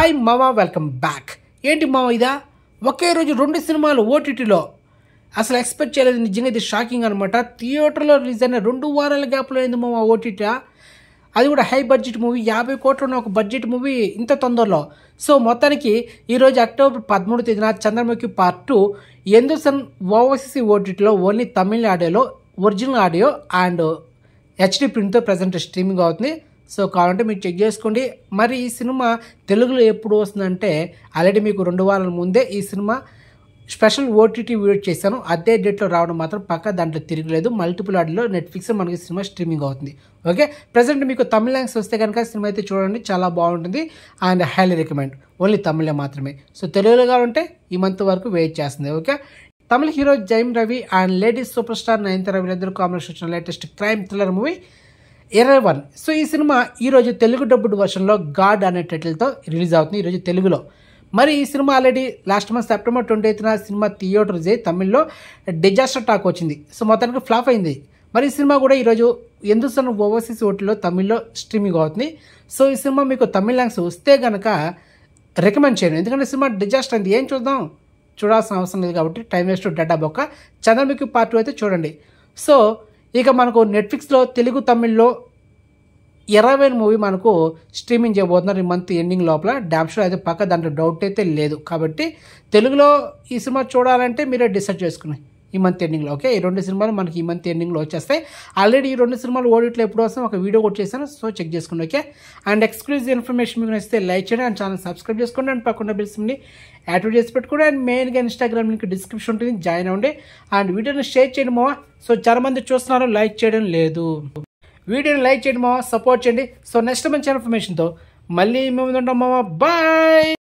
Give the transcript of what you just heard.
hi మామ welcome back ఏంటి మామ ఇదా ఒకే రోజు రెండు సినిమాలు ఓటీటీలో అసలు ఎక్స్పెక్ట్ చేయలేదు నిజంగా ఇది షాకింగ్ అనమాట థియేటర్లో రిలీజ్ అయిన రెండు వారాల గ్యాప్లో అయింది మామ ఓటీటీ అది కూడా హై బడ్జెట్ మూవీ యాభై కోట్లు ఉన్న ఒక బడ్జెట్ మూవీ ఇంత తొందరలో సో మొత్తానికి ఈరోజు అక్టోబర్ పదమూడు తేదీన చంద్రముఖి పార్ట్ టూ ఎందుసన్ ఓవర్సీసీ ఓటీటీలో ఓన్లీ తమిళ ఆడియోలో ఒరిజినల్ ఆడియో అండ్ హెచ్డి ప్రింట్తో ప్రజెంట్ స్ట్రీమింగ్ అవుతుంది సో కావాలంటే మీరు చెక్ చేసుకోండి మరి ఈ సినిమా తెలుగులో ఎప్పుడు వస్తుందంటే ఆల్రెడీ మీకు రెండు వారాల ముందే ఈ సినిమా స్పెషల్ ఓటీటీ వీడియో చేశాను అదే డేట్లో రావడం మాత్రం పక్క దాంట్లో తిరగలేదు మల్టిపుల్ ఆడిలో నెట్ఫ్లిక్స్ మనకి సినిమా స్ట్రీమింగ్ అవుతుంది ఓకే ప్రజెంట్ మీకు తమిళ లాంగ్వేజ్ వస్తే కనుక సినిమా అయితే చూడండి చాలా బాగుంటుంది అండ్ హైలీ రికమెండ్ ఓన్లీ తమిళే మాత్రమే సో తెలుగులో కావాలంటే ఈ మంత్ వరకు వెయిట్ చేస్తుంది okay Tamil hero Jayam Ravi and ladies super star Nayanthara వీళ్ళిద్దరు కాంబినేషన్ వచ్చిన లేటెస్ట్ క్రైమ్ థ్రిల్లర్ మూవీ ఇరవై వన్ సో ఈ సినిమా ఈరోజు తెలుగు డబ్బుడ్ వర్షన్లో గాడ్ అనే టైటిల్తో రిలీజ్ అవుతుంది ఈరోజు తెలుగులో మరి ఈ సినిమా already last month September twenty ఎయిత్న సినిమా థియేటర్ రిలీజ్ అయ్యి తమిళ్లో డిజాస్టర్ టాక్ వచ్చింది సో మొత్తానికి ఫ్లాప్ అయింది మరి ఈ సినిమా కూడా ఈరోజు ఎందుసన్ ఓవర్సీస్ ఓటీలో తమిళ్లో స్ట్రీమింగ్ అవుతుంది సో ఈ సినిమా మీకు తమిళ లాంగ్వేజ్ వస్తే కనుక రికమెండ్ చేయను ఎందుకంటే సినిమా డిజాస్టర్ అయింది ఏం చూద్దాం చూడాల్సిన అవసరం లేదు కాబట్టి టైం వేస్ట్ డేటా బొక్క చంద్రముఖి పార్ట్ టూ అయితే చూడండి సో ఇక మనకు నెట్ఫ్లిక్స్లో తెలుగు తమిళ్లో ఇరవై మూవీ మనకు స్ట్రీమింగ్ చేయబోతున్నారు ఈ మంత్ ఎండింగ్ లోపల డామ్ షో అయితే పక్క దాంట్లో డౌట్ అయితే లేదు కాబట్టి తెలుగులో ఈ సినిమా చూడాలంటే మీరే డిసైడ్ చేసుకుని ఈ మంత్ ఎండింగ్లో ఓకే ఈ రెండు సినిమాలు మనకి ఈ మంత్ ఎండింగ్లో వచ్చేస్తాయి ఆల్రెడీ ఈ రెండు సినిమాలు ఓడిట్లో ఎప్పుడు వస్తాం ఒక వీడియో కూడా చేశాను సో చెక్ చేసుకోండి ఓకే అండ్ ఎక్స్క్లూజివ్ ఇన్ఫర్మేషన్ మీకు నచ్చితే లైక్ చేయండి అండ్ ఛానల్ సబ్స్క్రైబ్ చేసుకోండి అండ్ పక్కన బిల్స్ని యాక్టివేట్ చేసి పెట్టుకోండి అండ్ మెయిన్గా ఇన్స్టాగ్రామ్ లింక్ డిస్క్రిప్షన్ ఉంటుంది జాయిన్ అవ్వండి అండ్ వీడియోని షేర్ చేయండి మావా సో చాలా మంది చూస్తున్నారు లైక్ చేయడం లేదు వీడియోని లైక్ చేయండి మావా సపోర్ట్ చేయండి సో నెక్స్ట్ మంచి ఇన్ఫర్మేషన్తో మళ్ళీ మేము ఉంటాం మావా బాయ్